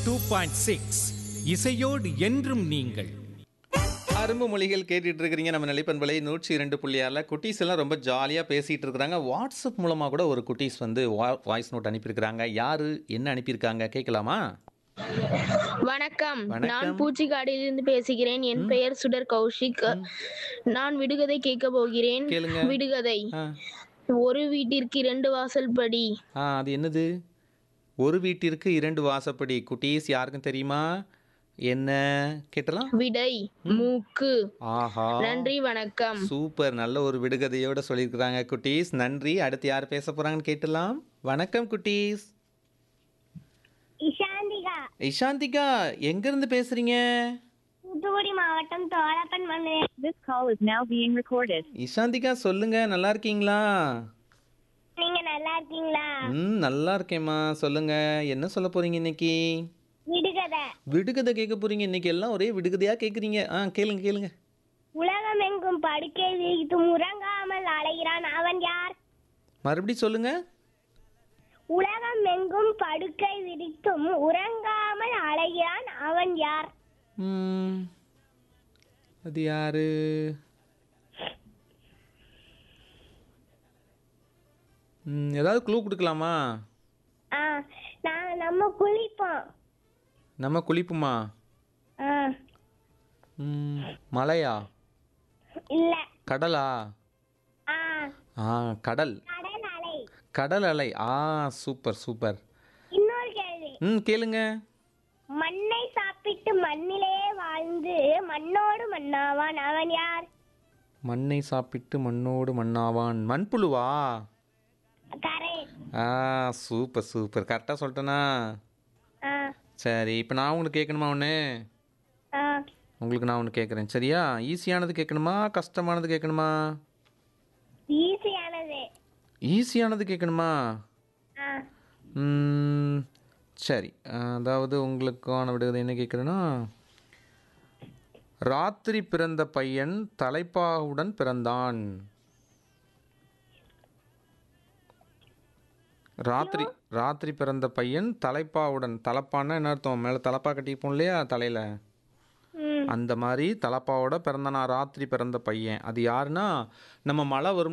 Two point six இசையோடு என்றும் நீங்கள் அரும்பு மொழிகள் கேட்டுட்டு இருக்கிறீங்க நம்ம நிலைப்பண்பலை நூற்றி இரண்டு புள்ளி ஆறில் குட்டீஸ் எல்லாம் ரொம்ப ஜாலியாக பேசிகிட்டு இருக்கிறாங்க வாட்ஸ்அப் மூலமாக கூட ஒரு குட்டீஸ் வந்து வாய்ஸ் நோட் அனுப்பியிருக்கிறாங்க யார் என்ன அனுப்பியிருக்காங்க கேட்கலாமா வணக்கம் வணக்கம். நான் பூச்சிக்காடிலிருந்து பேசுகிறேன் என் பெயர் சுடர் கௌஷிக் நான் விடுகதை கேட்க போகிறேன் கேளுங்க. விடுகதை ஆ ஒரு வீட்டிற்கு இரண்டு வாசல் படி ஆ அது என்னது ஒரு வீட்டிற்கு இரண்டு வாசப்படி குட்டீஸ் யாருக்கும் தெரியுமா என்ன கேட்டலாம் விடை மூக்கு ஆஹா நன்றி வணக்கம் சூப்பர் நல்ல ஒரு விடுகதையோட சொல்லியிருக்கிறாங்க குட்டீஸ் நன்றி அடுத்து யார் பேச போகிறாங்கன்னு கேட்டலாம் வணக்கம் குட்டீஸ் இஷாந்திகா இஷாந்திகா எங்கேருந்து பேசுகிறீங்க தூத்துக்குடி மாவட்டம் தோலப்பன் மண்ணு This call is now being recorded. இஷாந்திகா சொல்லுங்க நல்லா இருக்கீங்களா நீங்க நல்லா இருக்கீங்களா ம் நல்லா இருக்கேம்மா சொல்லுங்க என்ன சொல்ல போறீங்க இன்னைக்கு விடுகதை விடுகதை கேட்க போறீங்க இன்னைக்கு எல்லாம் ஒரே விடுகதையா கேட்குறீங்க ஆ கேளுங்க கேளுங்க உலகம் எங்கும் படுக்கை விரித்து உறங்காமல் அலைகிறான் அவன் யார் மறுபடி சொல்லுங்க உலகம் எங்கும் படுக்கை விரித்தும் உறங்காமல் அலைகிறான் அவன் யார் ம், அது யாரு ம், ஏதாவது க்ளூ கொடுக்கலாமா ஆ நான் நம்ம குளிப்போம் நம்ம குளிப்புமா ஆ ம், மலையா இல்ல கடலா ஆ ஆ கடல் கடல் அலை கடல் அலை ஆ சூப்பர் சூப்பர் இன்னொரு கேள்வி ம் கேளுங்க மண்ணை சாப்பிட்டு மண்ணிலே வாழ்ந்து மண்ணோடு மண்ணாவான் அவன் யார் மண்ணை சாப்பிட்டு மண்ணோடு மண்ணாவான் மண்புழுவா கரை ஆ சூப்பர் சூப்பர் கரெக்டாக சொல்லிட்டேனா ஆ சரி இப்போ நான் உங்களுக்கு கேட்கணுமா ஒன்று ஆ உங்களுக்கு நான் ஒன்று கேட்குறேன் சரியா ஈஸியானது கேட்கணுமா கஷ்டமானது கேட்கணுமா ஈஸியானது ஈஸியானது கேட்கணுமா ஆ ம், சரி அதாவது உங்களுக்கான விடுவது என்ன கேட்குறேன்னா ராத்திரி பிறந்த பையன் தலைப்பாவுடன் பிறந்தான் ராத்திரி ராத்திரி பிறந்த பையன் தலைப்பாவுடன் தலைப்பான்னா என்ன அர்த்தம் மேலே தலைப்பா கட்டிப்போம் இல்லையா தலையில் ம் அந்த மாதிரி தலப்பாவோட பிறந்த நான் ராத்திரி பிறந்த பையன் அது யாருன்னா நம்ம மழை வரும்